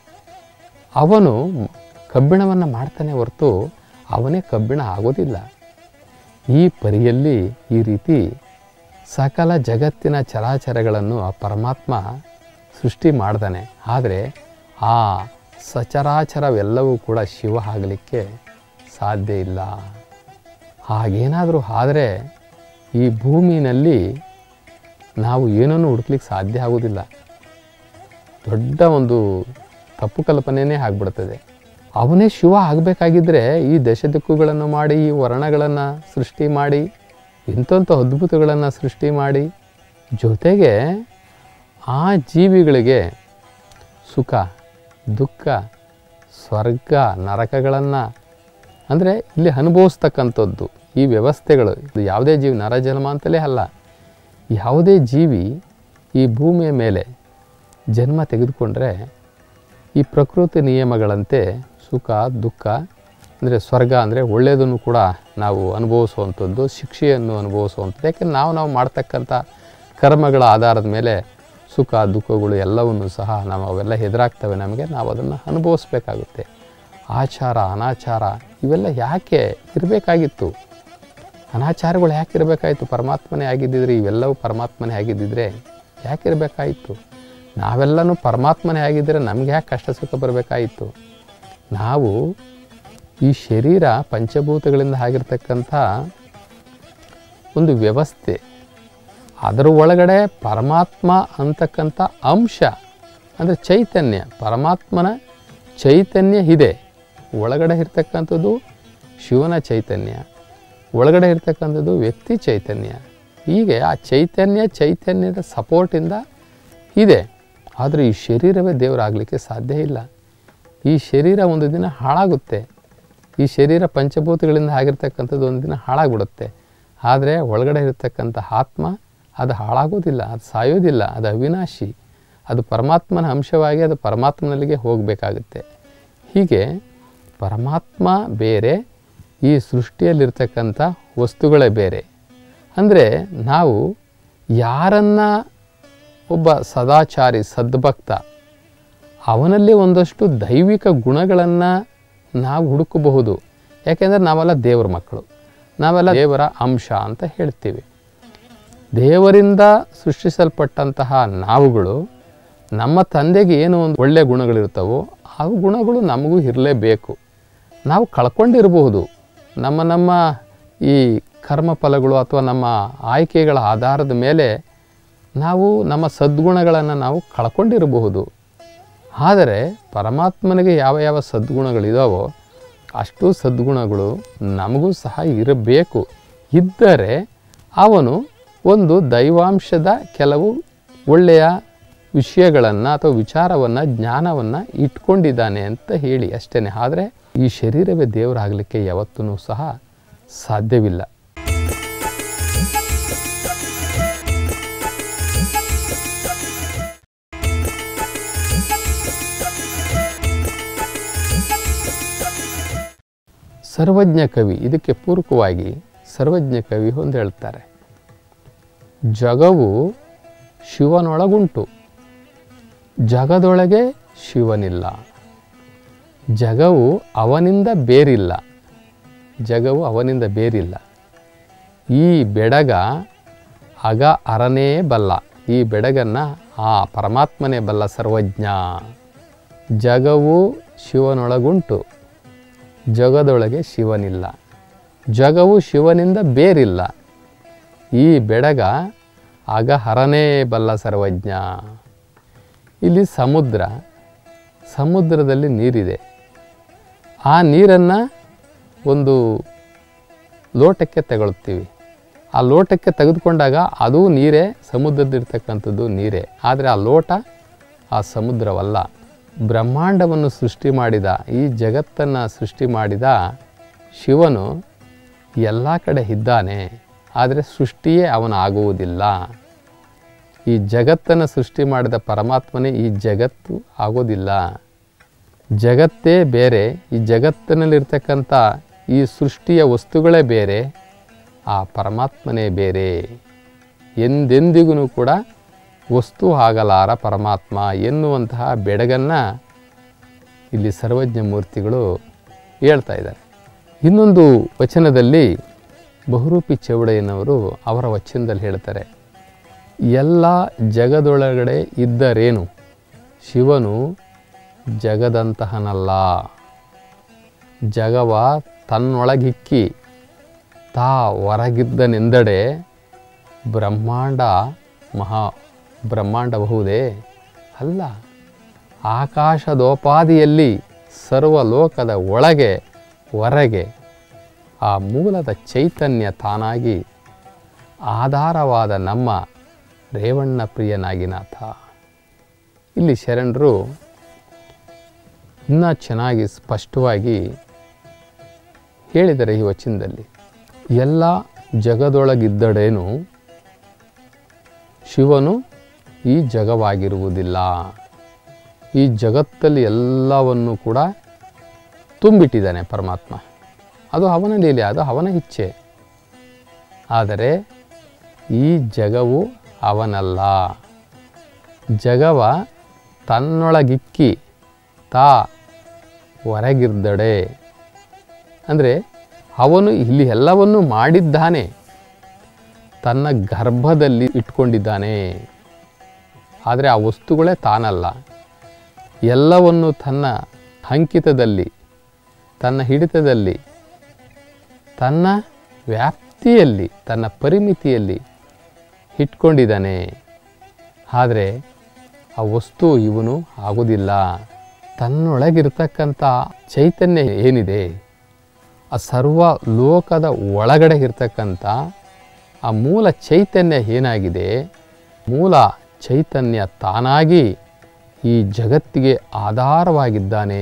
ಅವನು ಕಬ್ಬಿಣವನ್ನು ಮಾಡ್ತಾನೆ ಹೊರತು ಅವನೇ ಕಬ್ಬಿಣ ಆಗೋದಿಲ್ಲ ಈ ಪರಿಯಲ್ಲಿ ಈ ರೀತಿ ಸಕಲ ಜಗತ್ತಿನ ಚರಾಚರಗಳನ್ನು ಆ ಪರಮಾತ್ಮ ಸೃಷ್ಟಿ ಮಾಡ್ತಾನೆ ಆದರೆ ಆ ಸಚರಾಚರವೆಲ್ಲವೂ ಕೂಡ ಶಿವ ಆಗಲಿಕ್ಕೆ ಸಾಧ್ಯ ಇಲ್ಲ ಹಾಗೇನಾದರೂ ಆದರೆ ಈ ಭೂಮಿನಲ್ಲಿ ನಾವು ಏನನ್ನು ಹುಡುಕ್ಲಿಕ್ಕೆ ಸಾಧ್ಯ ಆಗೋದಿಲ್ಲ ದೊಡ್ಡ ಒಂದು ತಪ್ಪು ಕಲ್ಪನೆಯೇ ಆಗ್ಬಿಡ್ತದೆ ಅವನೇ ಶಿವ ಆಗಬೇಕಾಗಿದ್ದರೆ ಈ ದಶದಿಕ್ಕುಗಳನ್ನು ಮಾಡಿ ಈ ವರ್ಣಗಳನ್ನು ಸೃಷ್ಟಿ ಮಾಡಿ ಇಂಥಂಥ ಅದ್ಭುತಗಳನ್ನು ಸೃಷ್ಟಿ ಮಾಡಿ ಜೊತೆಗೆ ಆ ಜೀವಿಗಳಿಗೆ ಸುಖ ದುಃಖ ಸ್ವರ್ಗ ನರಕಗಳನ್ನು ಅಂದರೆ ಇಲ್ಲಿ ಅನುಭವಿಸ್ತಕ್ಕಂಥದ್ದು ಈ ವ್ಯವಸ್ಥೆಗಳು ಇದು ಯಾವುದೇ ಜೀವಿ ನರಜನ್ಮ ಅಂತಲೇ ಅಲ್ಲ ಯಾವುದೇ ಜೀವಿ ಈ ಭೂಮಿಯ ಮೇಲೆ ಜನ್ಮ ತೆಗೆದುಕೊಂಡ್ರೆ ಈ ಪ್ರಕೃತಿ ನಿಯಮಗಳಂತೆ ಸುಖ ದುಃಖ ಅಂದರೆ ಸ್ವರ್ಗ ಅಂದರೆ ಒಳ್ಳೆಯದನ್ನು ಕೂಡ ನಾವು ಅನುಭವಿಸುವಂಥದ್ದು ಶಿಕ್ಷೆಯನ್ನು ಅನುಭವಿಸುವಂಥದ್ದು ಯಾಕೆಂದ್ರೆ ನಾವು ನಾವು ಮಾಡ್ತಕ್ಕಂಥ ಕರ್ಮಗಳ ಆಧಾರದ ಮೇಲೆ ಸುಖ ದುಃಖಗಳು ಎಲ್ಲವನ್ನು ಸಹ ನಾವು ಅವೆಲ್ಲ ಎದುರಾಗ್ತವೆ ನಮಗೆ ನಾವು ಅದನ್ನು ಅನುಭವಿಸ್ಬೇಕಾಗುತ್ತೆ ಆಚಾರ ಅನಾಚಾರ ಇವೆಲ್ಲ ಯಾಕೆ ಇರಬೇಕಾಗಿತ್ತು ಅನಾಚಾರಗಳು ಯಾಕೆ ಇರಬೇಕಾಯಿತು ಪರಮಾತ್ಮನೇ ಆಗಿದ್ದಿದ್ರೆ ಇವೆಲ್ಲವೂ ಪರಮಾತ್ಮನೇ ಆಗಿದ್ದಿದ್ರೆ ಯಾಕೆ ಇರಬೇಕಾಯಿತು ನಾವೆಲ್ಲನೂ ಪರಮಾತ್ಮನೇ ಆಗಿದ್ದರೆ ನಮ್ಗೆ ಯಾಕೆ ಕಷ್ಟ ಸುಖ ಬರಬೇಕಾಯಿತು ನಾವು ಈ ಶರೀರ ಪಂಚಭೂತಗಳಿಂದ ಆಗಿರ್ತಕ್ಕಂಥ ಒಂದು ವ್ಯವಸ್ಥೆ ಅದರ ಒಳಗಡೆ ಪರಮಾತ್ಮ ಅಂತಕ್ಕಂಥ ಅಂಶ ಅಂದರೆ ಚೈತನ್ಯ ಪರಮಾತ್ಮನ ಚೈತನ್ಯ ಇದೆ ಒಳಗಡೆ ಇರ್ತಕ್ಕಂಥದ್ದು ಶಿವನ ಚೈತನ್ಯ ಒಳಗಡೆ ಇರ್ತಕ್ಕಂಥದ್ದು ವ್ಯಕ್ತಿ ಚೈತನ್ಯ ಹೀಗೆ ಆ ಚೈತನ್ಯ ಚೈತನ್ಯದ ಸಪೋರ್ಟಿಂದ ಇದೆ ಆದರೆ ಈ ಶರೀರವೇ ದೇವರಾಗಲಿಕ್ಕೆ ಸಾಧ್ಯ ಇಲ್ಲ ಈ ಶರೀರ ಒಂದು ದಿನ ಹಾಳಾಗುತ್ತೆ ಈ ಶರೀರ ಪಂಚಭೂತಗಳಿಂದ ಆಗಿರ್ತಕ್ಕಂಥದ್ದು ಒಂದು ದಿನ ಹಾಳಾಗ್ಬಿಡುತ್ತೆ ಆದರೆ ಒಳಗಡೆ ಇರತಕ್ಕಂಥ ಆತ್ಮ ಅದು ಹಾಳಾಗೋದಿಲ್ಲ ಅದು ಸಾಯೋದಿಲ್ಲ ಅದು ಅವಿನಾಶಿ ಅದು ಪರಮಾತ್ಮನ ಅಂಶವಾಗಿ ಅದು ಪರಮಾತ್ಮನಲ್ಲಿಗೆ ಹೋಗಬೇಕಾಗುತ್ತೆ ಹೀಗೆ ಪರಮಾತ್ಮ ಬೇರೆ ಈ ಸೃಷ್ಟಿಯಲ್ಲಿರ್ತಕ್ಕಂಥ ವಸ್ತುಗಳೇ ಬೇರೆ ಅಂದರೆ ನಾವು ಯಾರನ್ನ ಒಬ್ಬ ಸದಾಚಾರಿ ಸದ್ಭಕ್ತ ಅವನಲ್ಲಿ ಒಂದಷ್ಟು ದೈವಿಕ ಗುಣಗಳನ್ನು ನಾವು ಹುಡುಕಬಹುದು ಯಾಕೆಂದರೆ ನಾವೆಲ್ಲ ದೇವರ ಮಕ್ಕಳು ನಾವೆಲ್ಲ ದೇವರ ಅಂಶ ಅಂತ ಹೇಳ್ತೀವಿ ದೇವರಿಂದ ಸೃಷ್ಟಿಸಲ್ಪಟ್ಟಂತಹ ನಾವುಗಳು ನಮ್ಮ ತಂದೆಗೆ ಏನು ಒಂದು ಒಳ್ಳೆಯ ಗುಣಗಳಿರ್ತವೋ ಆ ಗುಣಗಳು ನಮಗೂ ಇರಲೇಬೇಕು ನಾವು ಕಳ್ಕೊಂಡಿರಬಹುದು ನಮ್ಮ ನಮ್ಮ ಈ ಕರ್ಮಫಲಗಳು ಅಥವಾ ನಮ್ಮ ಆಯ್ಕೆಗಳ ಆಧಾರದ ಮೇಲೆ ನಾವು ನಮ್ಮ ಸದ್ಗುಣಗಳನ್ನು ನಾವು ಕಳ್ಕೊಂಡಿರಬಹುದು ಆದರೆ ಪರಮಾತ್ಮನಿಗೆ ಯಾವ ಯಾವ ಸದ್ಗುಣಗಳಿದಾವೋ ಅಷ್ಟು ಸದ್ಗುಣಗಳು ನಮಗೂ ಸಹ ಇರಬೇಕು ಇದ್ದರೆ ಅವನು ಒಂದು ದೈವಾಂಶದ ಕೆಲವು ಒಳ್ಳೆಯ ವಿಷಯಗಳನ್ನು ಅಥವಾ ವಿಚಾರವನ್ನು ಜ್ಞಾನವನ್ನು ಇಟ್ಕೊಂಡಿದ್ದಾನೆ ಅಂತ ಹೇಳಿ ಅಷ್ಟೇ ಆದರೆ ಈ ಶರೀರವೇ ದೇವರಾಗಲಿಕ್ಕೆ ಯಾವತ್ತೂ ಸಹ ಸಾಧ್ಯವಿಲ್ಲ ಸರ್ವಜ್ಞ ಕವಿ ಇದಕ್ಕೆ ಪೂರಕವಾಗಿ ಸರ್ವಜ್ಞ ಕವಿ ಒಂದು ಹೇಳ್ತಾರೆ ಜಗವು ಶಿವನೊಳಗುಂಟು ಜಗದೊಳಗೆ ಶಿವನಿಲ್ಲ ಜಗವು ಅವನಿಂದ ಬೇರಿಲ್ಲ ಜಗವು ಅವನಿಂದ ಬೇರಿಲ್ಲ ಈ ಬೆಡಗ ಅಗ ಅರನೇ ಬಲ್ಲ ಈ ಬೆಡಗನ್ನು ಆ ಪರಮಾತ್ಮನೇ ಬಲ್ಲ ಸರ್ವಜ್ಞ ಜಗವು ಶಿವನೊಳಗುಂಟು ಜಗದೊಳಗೆ ಶಿವನಿಲ್ಲ ಜಗವು ಶಿವನಿಂದ ಬೇರಿಲ್ಲ ಈ ಬೆಡಗ ಆಗ ಹರನೇ ಬಲ್ಲ ಸರ್ವಜ್ಞ ಇಲ್ಲಿ ಸಮುದ್ರ ಸಮುದ್ರದಲ್ಲಿ ನೀರಿದೆ ಆ ನೀರನ್ನು ಒಂದು ಲೋಟಕ್ಕೆ ತಗೊಳ್ತೀವಿ ಆ ಲೋಟಕ್ಕೆ ತೆಗೆದುಕೊಂಡಾಗ ಅದು ನೀರೇ ಸಮುದ್ರದಿರ್ತಕ್ಕಂಥದ್ದು ನೀರೇ ಆದರೆ ಆ ಲೋಟ ಆ ಸಮುದ್ರವಲ್ಲ ಬ್ರಹ್ಮಾಂಡವನ್ನು ಸೃಷ್ಟಿ ಮಾಡಿದ ಈ ಜಗತ್ತನ್ನು ಸೃಷ್ಟಿ ಮಾಡಿದ ಶಿವನು ಎಲ್ಲ ಕಡೆ ಇದ್ದಾನೆ ಆದರೆ ಸೃಷ್ಟಿಯೇ ಅವನ ಆಗುವುದಿಲ್ಲ ಈ ಜಗತ್ತನ್ನು ಸೃಷ್ಟಿ ಮಾಡಿದ ಪರಮಾತ್ಮನೇ ಈ ಜಗತ್ತು ಆಗೋದಿಲ್ಲ ಜಗತ್ತೇ ಬೇರೆ ಈ ಜಗತ್ತಿನಲ್ಲಿರ್ತಕ್ಕಂಥ ಈ ಸೃಷ್ಟಿಯ ವಸ್ತುಗಳೇ ಬೇರೆ ಆ ಪರಮಾತ್ಮನೇ ಬೇರೆ ಎಂದೆಂದಿಗೂ ಕೂಡ ವಸ್ತು ಆಗಲಾರ ಪರಮಾತ್ಮ ಎನ್ನುವಂತಹ ಬೆಡಗನ್ನು ಇಲ್ಲಿ ಸರ್ವಜ್ಞ ಮೂರ್ತಿಗಳು ಹೇಳ್ತಾ ಇದ್ದಾರೆ ಇನ್ನೊಂದು ವಚನದಲ್ಲಿ ಬಹುರೂಪಿ ಚೌಡಯ್ಯನವರು ಅವರ ವಚನದಲ್ಲಿ ಹೇಳ್ತಾರೆ ಎಲ್ಲ ಜಗದೊಳಗಡೆ ಇದ್ದರೇನು ಶಿವನು ಜಗದಂತಹನಲ್ಲ ಜಗವ ತನ್ನೊಳಗಿಕ್ಕಿ ತಾ ಹೊರಗಿದ್ದನೆಂದಡೆ ಬ್ರಹ್ಮಾಂಡ ಮಹಾ ಬ್ರಹ್ಮಾಂಡಬಹುದೇ ಅಲ್ಲ ಆಕಾಶದೋಪಾದಿಯಲ್ಲಿ ಸರ್ವಲೋಕದ ಒಳಗೆ ಹೊರಗೆ ಆ ಮೂಲದ ಚೈತನ್ಯ ತಾನಾಗಿ ಆಧಾರವಾದ ನಮ್ಮ ರೇವಣ್ಣ ಪ್ರಿಯನಾಗಿನಾಥ ಇಲ್ಲಿ ಶರಣರು ಇನ್ನೂ ಚೆನ್ನಾಗಿ ಸ್ಪಷ್ಟವಾಗಿ ಹೇಳಿದರೆ ಈ ವಚನದಲ್ಲಿ ಎಲ್ಲ ಜಗದೊಳಗಿದ್ದಡೇನು ಶಿವನು ಈ ಜಗವಾಗಿರುವುದಿಲ್ಲ ಈ ಜಗತ್ತಲ್ಲಿ ಎಲ್ಲವನ್ನು ಕೂಡ ತುಂಬಿಟ್ಟಿದ್ದಾನೆ ಪರಮಾತ್ಮ ಅದು ಅವನ ಲೀಲೆ ಅದು ಅವನ ಇಚ್ಛೆ ಆದರೆ ಈ ಜಗವು ಅವನಲ್ಲ ಜಗವ ತನ್ನೊಳಗಿಕ್ಕಿ ತಾ ಹೊರಗಿರ್ದಡೆ ಅಂದರೆ ಅವನು ಇಲ್ಲಿ ಎಲ್ಲವನ್ನು ಮಾಡಿದ್ದಾನೆ ತನ್ನ ಗರ್ಭದಲ್ಲಿ ಇಟ್ಕೊಂಡಿದ್ದಾನೆ ಆದರೆ ಆ ವಸ್ತುಗಳೇ ತಾನಲ್ಲ ಎಲ್ಲವನ್ನು ತನ್ನ ಅಂಕಿತದಲ್ಲಿ ತನ್ನ ಹಿಡಿತದಲ್ಲಿ ತನ್ನ ವ್ಯಾಪ್ತಿಯಲ್ಲಿ ತನ್ನ ಪರಿಮಿತಿಯಲ್ಲಿ ಇಟ್ಕೊಂಡಿದ್ದಾನೆ ಆದರೆ ಆ ವಸ್ತು ಇವನು ಆಗೋದಿಲ್ಲ ತನ್ನೊಳಗಿರ್ತಕ್ಕಂಥ ಚೈತನ್ಯ ಏನಿದೆ ಆ ಸರ್ವ ಲೋಕದ ಒಳಗಡೆ ಇರ್ತಕ್ಕಂಥ ಆ ಮೂಲ ಚೈತನ್ಯ ಏನಾಗಿದೆ ಮೂಲ ಚೈತನ್ಯ ತಾನಾಗಿ ಈ ಜಗತ್ತಿಗೆ ಆಧಾರವಾಗಿದ್ದಾನೆ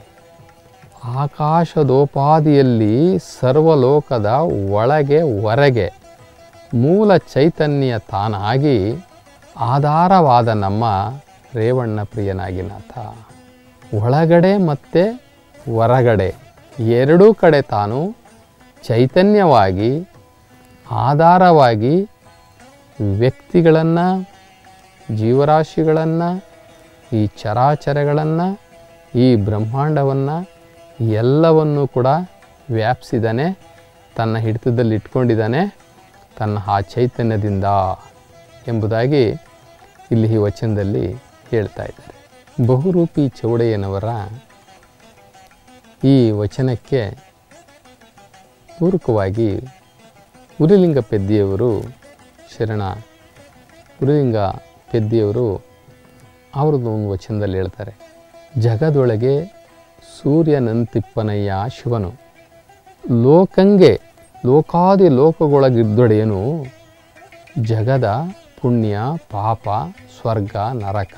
ಆಕಾಶದೋಪಾದಿಯಲ್ಲಿ ಸರ್ವಲೋಕದ ಒಳಗೆ ಹೊರಗೆ ಮೂಲ ಚೈತನ್ಯ ತಾನಾಗಿ ಆಧಾರವಾದ ನಮ್ಮ ರೇವಣ್ಣ ಪ್ರಿಯನಾಗಿನಾಥ ಒಳಗಡೆ ಮತ್ತು ಹೊರಗಡೆ ಎರಡೂ ಕಡೆ ತಾನು ಚೈತನ್ಯವಾಗಿ ಆಧಾರವಾಗಿ ವ್ಯಕ್ತಿಗಳನ್ನು ಜೀವರಾಶಿಗಳನ್ನು ಈ ಚರಾಚರಗಳನ್ನು ಈ ಬ್ರಹ್ಮಾಂಡವನ್ನು ಎಲ್ಲವನ್ನು ಕೂಡ ವ್ಯಾಪಿಸಿದ್ದಾನೆ ತನ್ನ ಹಿಡಿತದಲ್ಲಿ ಇಟ್ಕೊಂಡಿದ್ದಾನೆ ತನ್ನ ಆ ಚೈತನ್ಯದಿಂದ ಎಂಬುದಾಗಿ ಇಲ್ಲಿ ಈ ವಚನದಲ್ಲಿ ಹೇಳ್ತಾ ಇದ್ದಾರೆ ಬಹುರೂಪಿ ಚೌಡಯ್ಯನವರ ಈ ವಚನಕ್ಕೆ ಪೂರಕವಾಗಿ ಉರಿಲಿಂಗ ಪೆದ್ದಿಯವರು ಶರಣ ಉರಿಲಿಂಗ ಪೆದ್ದಿಯವರು ಅವ್ರದ್ದು ಒಂದು ವಚನದಲ್ಲಿ ಹೇಳ್ತಾರೆ ಜಗದೊಳಗೆ ಸೂರ್ಯನಂತಿಪ್ಪನಯ್ಯ ಶಿವನು ಲೋಕಂಗೆ ಲೋಕಾದಿ ಲೋಕಗೊಳಗಿದ್ದೊಡೆಯನು ಜಗದ ಪುಣ್ಯ ಪಾಪ ಸ್ವರ್ಗ ನರಕ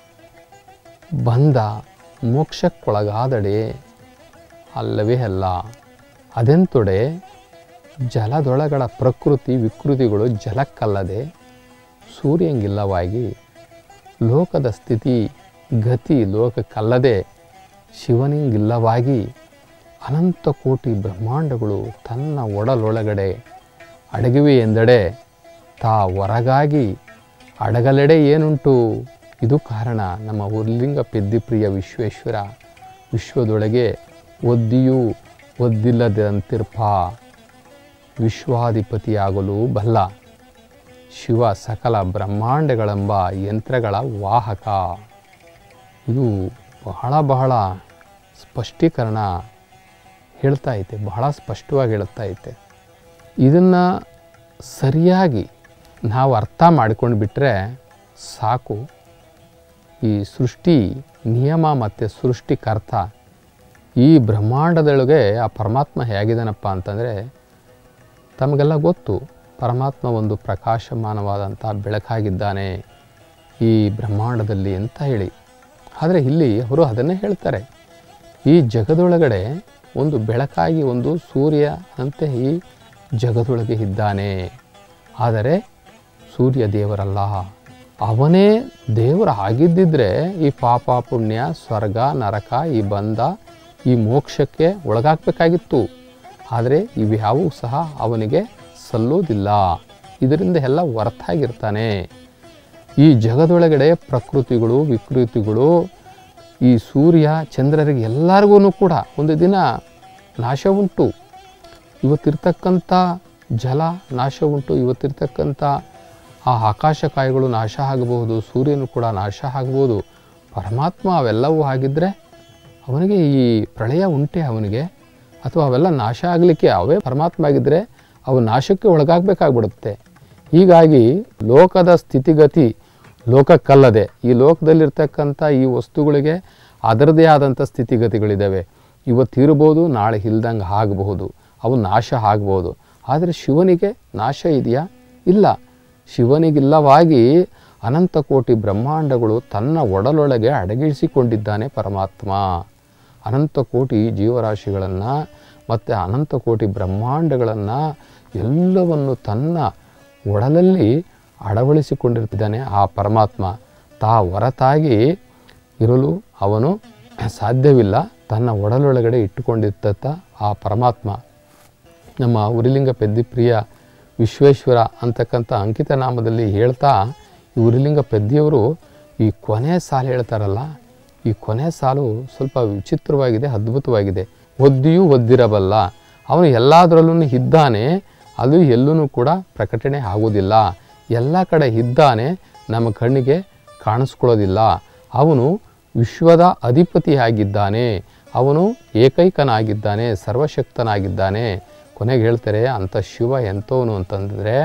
ಬಂಧ ಮೋಕ್ಷಕ್ಕೊಳಗಾದಡೆ ಅಲ್ಲವೇ ಅಲ್ಲ ಅದೆಂತೊಡೆ ಜಲದೊಳಗಡ ಪ್ರಕೃತಿ ವಿಕೃತಿಗಳು ಜಲಕ್ಕಲ್ಲದೆ ಸೂರ್ಯಂಗಿಲ್ಲವಾಗಿ ಲೋಕದ ಸ್ಥಿತಿ ಗತಿ ಲೋಕಕ್ಕಲ್ಲದೆ ಶಿವನಿಂಗಿಲ್ಲವಾಗಿ ಅನಂತ ಕೋಟಿ ಬ್ರಹ್ಮಾಂಡಗಳು ತನ್ನ ಒಡಲೊಳಗಡೆ ಅಡಗಿವೆ ಎಂದಡೆ ತಾ ಹೊರಗಾಗಿ ಅಡಗಲೆಡೆ ಏನುಂಟು ಇದು ಕಾರಣ ನಮ್ಮ ಉರ್ಲಿಂಗ ಪೆದ್ದಿಪ್ರಿಯ ವಿಶ್ವೇಶ್ವರ ವಿಶ್ವದೊಳಗೆ ಒದ್ದಿಯೂ ಒದ್ದಿಲ್ಲದಂತಿರ್ಪ ವಿಶ್ವಾಧಿಪತಿಯಾಗಲು ಬಲ್ಲ ಶಿವ ಸಕಲ ಬ್ರಹ್ಮಾಂಡಗಳೆಂಬ ಯಂತ್ರಗಳ ವಾಹಕ ಇದು ಬಹಳ ಬಹಳ ಸ್ಪಷ್ಟೀಕರಣ ಹೇಳ್ತಾ ಐತೆ ಬಹಳ ಸ್ಪಷ್ಟವಾಗಿ ಹೇಳ್ತಾ ಐತೆ ಇದನ್ನು ಸರಿಯಾಗಿ ನಾವು ಅರ್ಥ ಮಾಡ್ಕೊಂಡು ಬಿಟ್ಟರೆ ಸಾಕು ಈ ಸೃಷ್ಟಿ ನಿಯಮ ಮತ್ತು ಸೃಷ್ಟಿಕರ್ತ ಈ ಬ್ರಹ್ಮಾಂಡದೊಳಗೆ ಆ ಪರಮಾತ್ಮ ಹೇಗಿದ್ದಾನಪ್ಪ ಅಂತಂದರೆ ತಮಗೆಲ್ಲ ಗೊತ್ತು ಪರಮಾತ್ಮ ಒಂದು ಪ್ರಕಾಶಮಾನವಾದಂಥ ಬೆಳಕಾಗಿದ್ದಾನೆ ಈ ಬ್ರಹ್ಮಾಂಡದಲ್ಲಿ ಅಂತ ಹೇಳಿ ಆದರೆ ಇಲ್ಲಿ ಅವರು ಅದನ್ನೇ ಹೇಳ್ತಾರೆ ಈ ಜಗದೊಳಗಡೆ ಒಂದು ಬೆಳಕಾಗಿ ಒಂದು ಸೂರ್ಯ ಅಂತೆ ಈ ಜಗದೊಳಗೆ ಇದ್ದಾನೆ ಆದರೆ ಸೂರ್ಯ ದೇವರಲ್ಲ ಅವನೇ ದೇವರು ಆಗಿದ್ದಿದ್ರೆ ಈ ಪಾಪ ಪುಣ್ಯ ಸ್ವರ್ಗ ನರಕ ಈ ಬಂಧ ಈ ಮೋಕ್ಷಕ್ಕೆ ಒಳಗಾಗಬೇಕಾಗಿತ್ತು ಆದರೆ ಇವ್ಯಾವೂ ಸಹ ಅವನಿಗೆ ಸಲ್ಲೋದಿಲ್ಲ ಇದರಿಂದ ಎಲ್ಲ ಹೊರತಾಗಿರ್ತಾನೆ ಈ ಜಗದೊಳಗಡೆ ಪ್ರಕೃತಿಗಳು ವಿಕೃತಿಗಳು ಈ ಸೂರ್ಯ ಚಂದ್ರರಿಗೆ ಎಲ್ಲರಿಗೂ ಕೂಡ ಒಂದು ದಿನ ನಾಶ ಉಂಟು ಇವತ್ತಿರ್ತಕ್ಕಂಥ ಜಲ ನಾಶ ಉಂಟು ಇವತ್ತಿರ್ತಕ್ಕಂಥ ಆ ಆಕಾಶಕಾಯಿಗಳು ನಾಶ ಆಗಬಹುದು ಸೂರ್ಯನು ಕೂಡ ನಾಶ ಆಗಬಹುದು ಪರಮಾತ್ಮ ಅವೆಲ್ಲವೂ ಆಗಿದ್ದರೆ ಅವನಿಗೆ ಈ ಪ್ರಳಯ ಉಂಟೆ ಅವನಿಗೆ ಅಥವಾ ಅವೆಲ್ಲ ನಾಶ ಆಗಲಿಕ್ಕೆ ಅವೇ ಪರಮಾತ್ಮ ಆಗಿದ್ದರೆ ಅವು ನಾಶಕ್ಕೆ ಒಳಗಾಗಬೇಕಾಗ್ಬಿಡುತ್ತೆ ಹೀಗಾಗಿ ಲೋಕದ ಸ್ಥಿತಿಗತಿ ಲೋಕಕ್ಕಲ್ಲದೆ ಈ ಲೋಕದಲ್ಲಿರ್ತಕ್ಕಂಥ ಈ ವಸ್ತುಗಳಿಗೆ ಅದರದೇ ಆದಂಥ ಸ್ಥಿತಿಗತಿಗಳಿದ್ದಾವೆ ಇವತ್ತು ಇರ್ಬೋದು ನಾಳೆ ಇಲ್ದಂಗೆ ಆಗಬಹುದು ಅವು ನಾಶ ಆಗ್ಬೋದು ಆದರೆ ಶಿವನಿಗೆ ನಾಶ ಇದೆಯಾ ಇಲ್ಲ ಶಿವನಿಗಿಲ್ಲವಾಗಿ ಅನಂತ ಕೋಟಿ ಬ್ರಹ್ಮಾಂಡಗಳು ತನ್ನ ಒಡಲೊಳಗೆ ಅಡಗಿಸಿಕೊಂಡಿದ್ದಾನೆ ಪರಮಾತ್ಮ ಅನಂತ ಕೋಟಿ ಜೀವರಾಶಿಗಳನ್ನು ಮತ್ತು ಅನಂತ ಕೋಟಿ ಬ್ರಹ್ಮಾಂಡಗಳನ್ನು ಎಲ್ಲವನ್ನು ತನ್ನ ಒಡಲಲ್ಲಿ ಅಳವಡಿಸಿಕೊಂಡಿರ್ತಿದ್ದಾನೆ ಆ ಪರಮಾತ್ಮ ತಾ ಹೊರತಾಗಿ ಇರಲು ಅವನು ಸಾಧ್ಯವಿಲ್ಲ ತನ್ನ ಒಡಲೊಳಗಡೆ ಇಟ್ಟುಕೊಂಡಿದ್ದ ಆ ಪರಮಾತ್ಮ ನಮ್ಮ ಉರಿಲಿಂಗ ಪೆದ್ದಿಪ್ರಿಯ ವಿಶ್ವೇಶ್ವರ ಅಂತಕ್ಕಂಥ ಅಂಕಿತ ನಾಮದಲ್ಲಿ ಹೇಳ್ತಾ ಈ ಉರಿಲಿಂಗ ಪೆದ್ದಿಯವರು ಈ ಕೊನೆ ಸಾಲು ಹೇಳ್ತಾರಲ್ಲ ಈ ಕೊನೆ ಸಾಲು ಸ್ವಲ್ಪ ವಿಚಿತ್ರವಾಗಿದೆ ಅದ್ಭುತವಾಗಿದೆ ಒದ್ದಿಯೂ ಒದ್ದಿರಬಲ್ಲ ಅವನು ಎಲ್ಲದರಲ್ಲೂ ಇದ್ದಾನೆ ಅದು ಎಲ್ಲೂ ಕೂಡ ಪ್ರಕಟಣೆ ಆಗೋದಿಲ್ಲ ಎಲ್ಲ ಕಡೆ ಇದ್ದಾನೆ ನಮ್ಮ ಕಣ್ಣಿಗೆ ಕಾಣಿಸ್ಕೊಳ್ಳೋದಿಲ್ಲ ಅವನು ವಿಶ್ವದ ಅಧಿಪತಿಯಾಗಿದ್ದಾನೆ ಅವನು ಏಕೈಕನಾಗಿದ್ದಾನೆ ಸರ್ವಶಕ್ತನಾಗಿದ್ದಾನೆ ಕೊನೆಗೆ ಹೇಳ್ತಾರೆ ಅಂಥ ಶಿವ ಎಂಥವನು ಅಂತಂದರೆ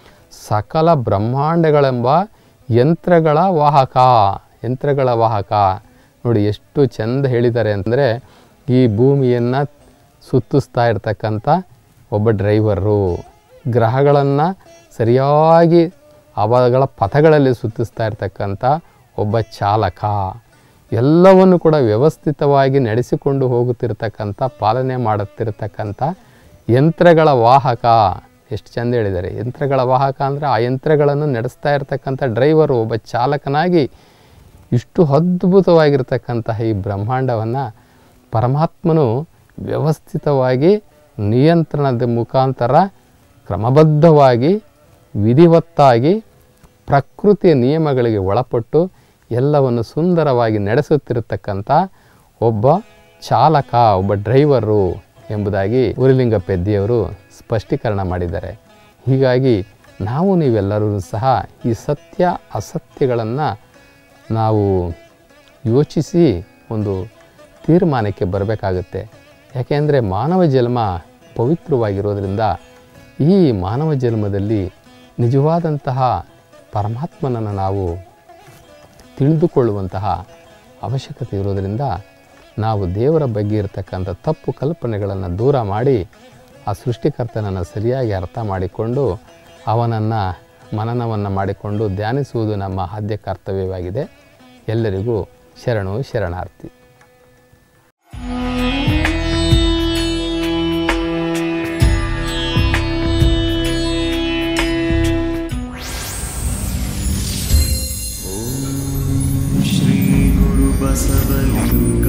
ಸಕಲ ಬ್ರಹ್ಮಾಂಡಗಳೆಂಬ ಯಂತ್ರಗಳ ವಾಹಕ ಯಂತ್ರಗಳ ವಾಹಕ ನೋಡಿ ಎಷ್ಟು ಚೆಂದ ಹೇಳಿದ್ದಾರೆ ಅಂತಂದರೆ ಈ ಭೂಮಿಯನ್ನು ಸುತ್ತಿಸ್ತಾ ಇರ್ತಕ್ಕಂಥ ಒಬ್ಬ ಡ್ರೈವರು ಗ್ರಹಗಳನ್ನು ಸರಿಯಾಗಿ ಅವುಗಳ ಪಥಗಳಲ್ಲಿ ಸುತ್ತಿಸ್ತಾ ಇರ್ತಕ್ಕಂಥ ಒಬ್ಬ ಚಾಲಕ ಎಲ್ಲವನ್ನು ಕೂಡ ವ್ಯವಸ್ಥಿತವಾಗಿ ನಡೆಸಿಕೊಂಡು ಹೋಗುತ್ತಿರ್ತಕ್ಕಂಥ ಪಾಲನೆ ಮಾಡುತ್ತಿರ್ತಕ್ಕಂಥ ಯಂತ್ರಗಳ ವಾಹಕ ಎಷ್ಟು ಚಂದ ಹೇಳಿದ್ದಾರೆ ಯಂತ್ರಗಳ ವಾಹಕ ಅಂದರೆ ಆ ಯಂತ್ರಗಳನ್ನು ನಡೆಸ್ತಾ ಇರ್ತಕ್ಕಂಥ ಡ್ರೈವರು ಒಬ್ಬ ಚಾಲಕನಾಗಿ ಇಷ್ಟು ಅದ್ಭುತವಾಗಿರ್ತಕ್ಕಂತಹ ಈ ಬ್ರಹ್ಮಾಂಡವನ್ನು ಪರಮಾತ್ಮನು ವ್ಯವಸ್ಥಿತವಾಗಿ ನಿಯಂತ್ರಣದ ಮುಖಾಂತರ ಕ್ರಮಬದ್ಧವಾಗಿ ವಿಧಿವತ್ತಾಗಿ ಪ್ರಕೃತಿಯ ನಿಯಮಗಳಿಗೆ ಒಳಪಟ್ಟು ಎಲ್ಲವನ್ನು ಸುಂದರವಾಗಿ ನಡೆಸುತ್ತಿರತಕ್ಕಂಥ ಒಬ್ಬ ಚಾಲಕ ಒಬ್ಬ ಡ್ರೈವರು ಎಂಬುದಾಗಿ ಉರಿಲಿಂಗ ಪೆದ್ದಿಯವರು ಸ್ಪಷ್ಟೀಕರಣ ಮಾಡಿದ್ದಾರೆ ಹೀಗಾಗಿ ನಾವು ನೀವೆಲ್ಲರೂ ಸಹ ಈ ಸತ್ಯ ಅಸತ್ಯಗಳನ್ನು ನಾವು ಯೋಚಿಸಿ ಒಂದು ತೀರ್ಮಾನಕ್ಕೆ ಬರಬೇಕಾಗುತ್ತೆ ಯಾಕೆಂದರೆ ಮಾನವ ಜನ್ಮ ಪವಿತ್ರವಾಗಿರೋದ್ರಿಂದ ಈ ಮಾನವ ಜನ್ಮದಲ್ಲಿ ನಿಜವಾದಂತಹ ಪರಮಾತ್ಮನನ್ನು ನಾವು ತಿಳಿದುಕೊಳ್ಳುವಂತಹ ಅವಶ್ಯಕತೆ ಇರೋದರಿಂದ ನಾವು ದೇವರ ಬಗ್ಗೆ ಇರತಕ್ಕಂಥ ತಪ್ಪು ಕಲ್ಪನೆಗಳನ್ನು ದೂರ ಮಾಡಿ ಆ ಸೃಷ್ಟಿಕರ್ತನನ್ನು ಸರಿಯಾಗಿ ಅರ್ಥ ಮಾಡಿಕೊಂಡು ಅವನನ್ನು ಮನನವನ್ನು ಮಾಡಿಕೊಂಡು ಧ್ಯಾನಿಸುವುದು ನಮ್ಮ ಆದ್ಯ ಕರ್ತವ್ಯವಾಗಿದೆ ಎಲ್ಲರಿಗೂ ಶರಣು ಶರಣಾರ್ಥಿ श्रीगुरुबसवलिङ्ग